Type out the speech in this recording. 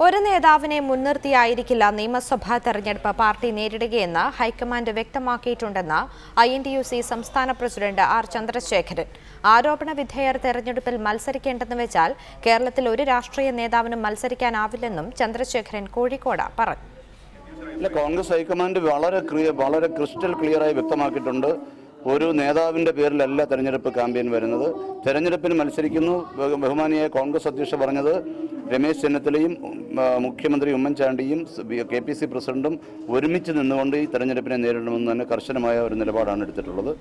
ഒരു നേതാവിനെ മുൻനിർത്തിയായിരിക്കില്ല നിയമസഭാ തെരഞ്ഞെടുപ്പ് പാർട്ടി നേരിടുകയെന്ന് ഹൈക്കമാൻഡ് വ്യക്തമാക്കിയിട്ടുണ്ടെന്ന് I N T U C സംസ്ഥാന പ്രസിഡന്റ് ആർ ചന്ദ്രശേഖരൻ ആരോപണ വിധേയർ തെരഞ്ഞെടുപ്പിൽ മത്സരിക്കേണ്ടെന്ന് വെച്ചാൽ കേരളത്തിൽ ഒരു രാഷ്ട്രീയ നേതാവിനും മത്സരിക്കാനാവില്ലെന്നും ചന്ദ്രശേഖരൻ കോഴിക്കോട് പറഞ്ഞു ഇല്ല കോൺഗ്രസ് ഹൈക്കമാൻഡ് വളരെ ക്ലിയർ വളരെ ക്രിസ്റ്റൽ ക്ലിയറായി വ്യക്തമാക്കിയിട്ടുണ്ട് ഒരു നേതാവിന്റെ പേരിലല്ല തെരഞ്ഞെടുപ്പ് ക്യാമ്പയിൻ വരുന്നത് തെരഞ്ഞെടുപ്പിന് മത്സരിക്കുന്നു ബഹു- ബഹുമാനിയായ കോൺഗ്രസ് അധ്യക്ഷ പറഞ്ഞത് രമേശ് ചെന്നിത്തലയും ആ, മുഖ്യമന്ത്രി ഉമ്മൻചാണ്ടിയും കെ പി സി പ്രസിഡന്റും ഒരുമിച്ച് നിന്നുകൊണ്ട് ഈ തെരഞ്ഞെടുപ്പിനെ നേരിടണമെന്ന് തന്നെ കർശനമായ ഒരു നിലപാടാണ് എടുത്തിട്ടുള്ളത്